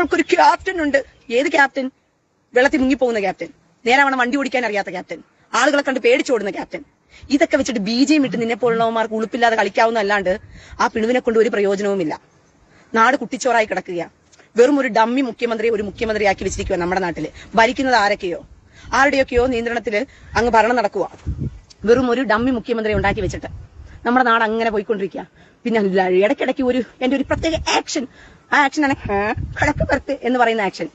നമ്മൾക്കൊരു ക്യാപ്റ്റൻ ഉണ്ട് ഏത് ക്യാപ്റ്റൻ വെള്ളത്തിൽ മുങ്ങിപ്പോകുന്ന ക്യാപ്റ്റൻ നേരവണ്ണം വണ്ടി ഓടിക്കാൻ അറിയാത്ത ക്യാപ്റ്റൻ ആളുകളെ കണ്ട് പേടിച്ചോടുന്ന ക്യാപ്റ്റൻ ഇതൊക്കെ വെച്ചിട്ട് ബി ജെ ഇട്ട് നിന്നെ പോലുള്ളവന്മാർക്ക് ഉളുപ്പില്ലാതെ കളിക്കാവുന്ന അല്ലാണ്ട് ആ പിണുവിനെ കൊണ്ട് ഒരു പ്രയോജനവുമില്ല നാട് കുട്ടിച്ചോറായി കിടക്കുക വെറും ഒരു ഡമ്മി മുഖ്യമന്ത്രിയെ ഒരു മുഖ്യമന്ത്രിയാക്കി വെച്ചിരിക്കുക നമ്മുടെ നാട്ടില് ഭരിക്കുന്നത് ആരൊക്കെയോ ആരുടെയൊക്കെയോ നിയന്ത്രണത്തില് അങ്ങ് ഭരണം നടക്കുക വെറും ഒരു ഡമ്മി മുഖ്യമന്ത്രിയെ ഉണ്ടാക്കി വെച്ചിട്ട് നമ്മുടെ നാട് അങ്ങനെ പോയിക്കൊണ്ടിരിക്കുക പിന്നെ അല്ല, ഇടയ്ക്കിടയ്ക്ക് ഒരു എന്റെ ഒരു പ്രത്യേക ആക്ഷൻ ആ ആക്ഷനാണ് കിടക്ക് പെർത്ത് എന്ന് പറയുന്ന ആക്ഷൻ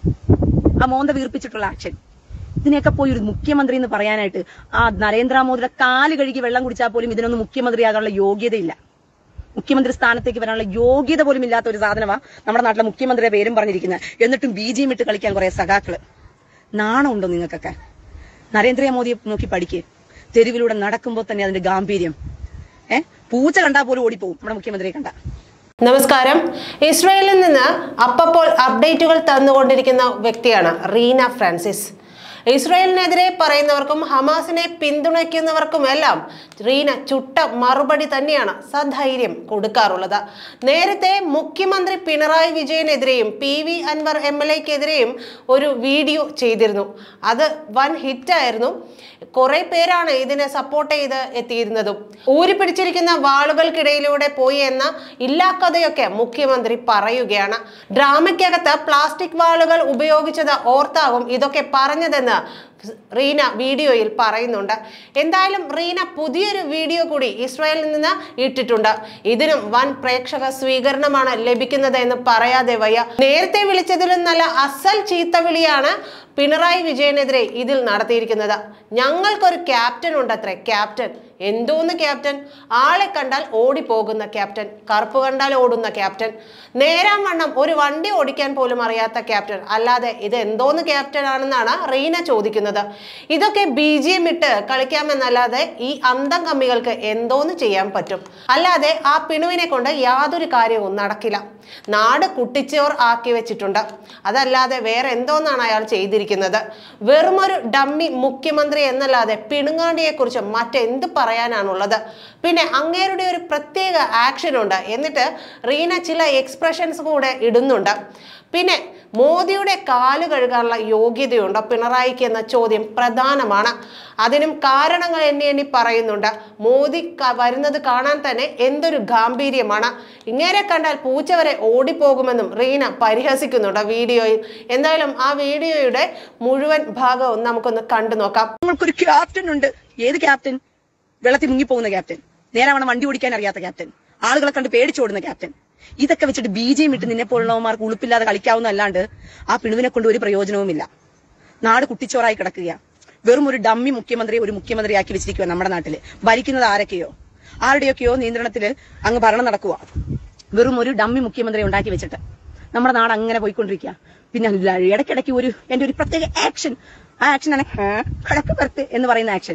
ആ മോന്ത വീർപ്പിച്ചിട്ടുള്ള ആക്ഷൻ ഇതിനെയൊക്കെ പോയി ഒരു മുഖ്യമന്ത്രി എന്ന് പറയാനായിട്ട് ആ നരേന്ദ്രമോദിയുടെ കാല് കഴുകി വെള്ളം കുടിച്ചാൽ പോലും ഇതിനൊന്നും മുഖ്യമന്ത്രിയാകാനുള്ള യോഗ്യതയില്ല മുഖ്യമന്ത്രി സ്ഥാനത്തേക്ക് വരാനുള്ള യോഗ്യത പോലും ഇല്ലാത്ത ഒരു സാധനമാ നമ്മുടെ നാട്ടിലെ മുഖ്യമന്ത്രിയുടെ പേരും പറഞ്ഞിരിക്കുന്നത് എന്നിട്ടും ബി ജെ ഇട്ട് കളിക്കാൻ കുറെ സഖാക്കള് നാണമുണ്ടോ നിങ്ങൾക്കൊക്കെ നരേന്ദ്രമോദിയെ നോക്കി പഠിക്ക് തെരുവിലൂടെ നടക്കുമ്പോൾ തന്നെ അതിന്റെ ഗാംഭീര്യം ഏഹ് പൂച്ച കണ്ടാൽ പോലും ഓടിപ്പോവും നമ്മുടെ മുഖ്യമന്ത്രിയെ കണ്ട നമസ്കാരം ഇസ്രയേലിൽ നിന്ന് അപ്പപ്പോൾ അപ്ഡേറ്റുകൾ തന്നുകൊണ്ടിരിക്കുന്ന വ്യക്തിയാണ് റീന ഫ്രാൻസിസ് ഇസ്രയേലിനെതിരെ പറയുന്നവർക്കും ഹമാസിനെ പിന്തുണയ്ക്കുന്നവർക്കുമെല്ലാം റീന ചുട്ട മറുപടി തന്നെയാണ് സധൈര്യം കൊടുക്കാറുള്ളത് നേരത്തെ മുഖ്യമന്ത്രി പിണറായി വിജയനെതിരെയും P V Anvar M L എക്കെതിരെയും ഒരു വീഡിയോ ചെയ്തിരുന്നു അത് വൻ ഹിറ്റായിരുന്നു കുറെ പേരാണ് ഇതിനെ സപ്പോർട്ട് ചെയ്ത് എത്തിയിരുന്നതും ഊരി പിടിച്ചിരിക്കുന്ന വാളുകൾക്കിടയിലൂടെ പോയി എന്ന ഇല്ലാക്കഥയൊക്കെ മുഖ്യമന്ത്രി പറയുകയാണ് ഡ്രാമയ്ക്കകത്ത് പ്ലാസ്റ്റിക് വാളുകൾ ഉപയോഗിച്ചത് ഓർത്താവും ഇതൊക്കെ പറഞ്ഞതെന്ന് റീന വീഡിയോയിൽ പറയുന്നുണ്ട് എന്തായാലും റീന പുതിയൊരു വീഡിയോ കൂടി ഇസ്രായേലിൽ നിന്ന് ഇട്ടിട്ടുണ്ട് ഇതിനും വൻ പ്രേക്ഷക സ്വീകരണമാണ് ലഭിക്കുന്നത് എന്ന് പറയാതെ വയ്യ നേരത്തെ വിളിച്ചതിലും നല്ല അസൽ ചീത്തവിളിയാണ് പിണറായി വിജയനെതിരെ ഇതിൽ നടത്തിയിരിക്കുന്നത് ഞങ്ങൾക്കൊരു ക്യാപ്റ്റൻ ഉണ്ടത്രേ ക്യാപ്റ്റൻ എന്തോന്ന് ക്യാപ്റ്റൻ ആളെ കണ്ടാൽ ഓടിപ്പോകുന്ന ക്യാപ്റ്റൻ കറുപ്പ് കണ്ടാൽ ഓടുന്ന ക്യാപ്റ്റൻ നേരാം വണ്ണം ഒരു വണ്ടി ഓടിക്കാൻ പോലും അറിയാത്ത ക്യാപ്റ്റൻ അല്ലാതെ ഇത് എന്തോന്ന് ക്യാപ്റ്റൻ ആണെന്നാണ് റീന ചോദിക്കുന്നത് ഇതൊക്കെ ബി ജി എം ഇട്ട് കളിക്കാമെന്നല്ലാതെ ഈ അന്തം കമ്മികൾക്ക് എന്തോന്ന് ചെയ്യാൻ പറ്റും അല്ലാതെ ആ പിണുവിനെ കൊണ്ട് യാതൊരു കാര്യവും നടക്കില്ല നാട് കുട്ടിച്ചോർ ആക്കി വെച്ചിട്ടുണ്ട് അതല്ലാതെ വേറെ എന്തോന്നാണ് അയാൾ ചെയ്തിരിക്കുന്നത് വെറുമൊരു ഡമ്മി മുഖ്യമന്ത്രി എന്നല്ലാതെ പിണുങ്ങാണ്ടിയെ കുറിച്ച് മറ്റെന്ത് പറയാനാണുള്ളത് പിന്നെ അങ്ങേരുടെ ഒരു പ്രത്യേക ആക്ഷൻ ഉണ്ട് എന്നിട്ട് റീന ചില എക്സ്പ്രഷൻസ് കൂടെ ഇടുന്നുണ്ട് പിന്നെ മോദിയുടെ കാല് കഴുകാനുള്ള യോഗ്യതയുണ്ടോ പിണറായിക്ക് എന്ന ചോദ്യം പ്രധാനമാണ് അതിനും കാരണങ്ങൾ എണ്ണി എണ്ണി പറയുന്നുണ്ട് മോദി ക- വരുന്നത് കാണാൻ തന്നെ എന്തൊരു ഗാംഭീര്യമാണ് ഇങ്ങനെ കണ്ടാൽ പൂച്ച വരെ ഓടിപ്പോകുമെന്നും റീന പരിഹസിക്കുന്നുണ്ട് വീഡിയോയിൽ എന്തായാലും ആ വീഡിയോയുടെ മുഴുവൻ ഭാഗവും നമുക്കൊന്ന് കണ്ടു നോക്കാം നമ്മൾക്കൊരു ക്യാപ്റ്റൻ ഉണ്ട് ഏത് ക്യാപ്റ്റൻ വെള്ളത്തിൽ മുങ്ങിപ്പോകുന്ന ക്യാപ്റ്റൻ നേരവണ്ണം വണ്ടി ഓടിക്കാൻ അറിയാത്ത ക്യാപ്റ്റൻ ആളുകളെ കണ്ട് പേടിച്ചോടുന്ന ക്യാപ്റ്റൻ ഇതൊക്കെ വെച്ചിട്ട് ബി ജെ ഇട്ട് നിന്നെ പോലുള്ളവന്മാർക്ക് ഉളുപ്പില്ലാതെ കളിക്കാവുന്ന അല്ലാണ്ട് ആ പിണുവിനെ കൊണ്ട് ഒരു പ്രയോജനവുമില്ല നാട് കുട്ടിച്ചോറായി കിടക്കുക വെറും ഒരു ഡമ്മി മുഖ്യമന്ത്രിയെ ഒരു മുഖ്യമന്ത്രിയാക്കി വെച്ചിരിക്കുക നമ്മുടെ നാട്ടില് ഭരിക്കുന്നത് ആരൊക്കെയോ ആരുടെയൊക്കെയോ നിയന്ത്രണത്തില് അങ്ങ് ഭരണം നടക്കുക വെറും ഒരു ഡമ്മി മുഖ്യമന്ത്രിയെ ഉണ്ടാക്കി വെച്ചിട്ട് നമ്മുടെ നാട് അങ്ങനെ പോയിക്കൊണ്ടിരിക്കുക പിന്നെ അല്ല, ഇടയ്ക്കിടയ്ക്ക് ഒരു എന്റെ ഒരു പ്രത്യേക ആക്ഷൻ ആ ആക്ഷനാണ് കിടക്ക് പെർത്ത് എന്ന് പറയുന്ന ആക്ഷൻ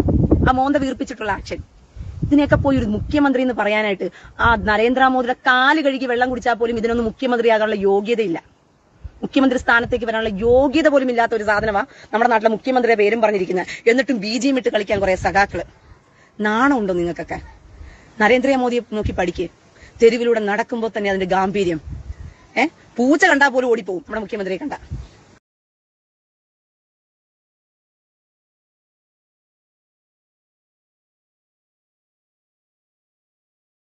ആ മോന്ത വീർപ്പിച്ചിട്ടുള്ള ആക്ഷൻ ഇതിനെയൊക്കെ പോയി ഒരു മുഖ്യമന്ത്രി എന്ന് പറയാനായിട്ട് ആ നരേന്ദ്രമോദിയുടെ കാല് കഴുകി വെള്ളം കുടിച്ചാൽ പോലും ഇതിനൊന്നും മുഖ്യമന്ത്രിയാകാനുള്ള യോഗ്യതയില്ല മുഖ്യമന്ത്രി സ്ഥാനത്തേക്ക് വരാനുള്ള യോഗ്യത പോലും ഇല്ലാത്ത ഒരു സാധനമാ നമ്മുടെ നാട്ടിലെ മുഖ്യമന്ത്രിയുടെ പേരും പറഞ്ഞിരിക്കുന്നത് എന്നിട്ടും ബി ജെ ഇട്ട് കളിക്കാൻ കുറെ സഖാക്കള് നാണമുണ്ടോ നിങ്ങൾക്കൊക്കെ നരേന്ദ്രമോദിയെ നോക്കി പഠിക്ക് തെരുവിലൂടെ നടക്കുമ്പോൾ തന്നെ അതിന്റെ ഗാംഭീര്യം ഏഹ് പൂച്ച കണ്ടാൽ പോലും ഓടിപ്പോവും നമ്മുടെ മുഖ്യമന്ത്രിയെ കണ്ട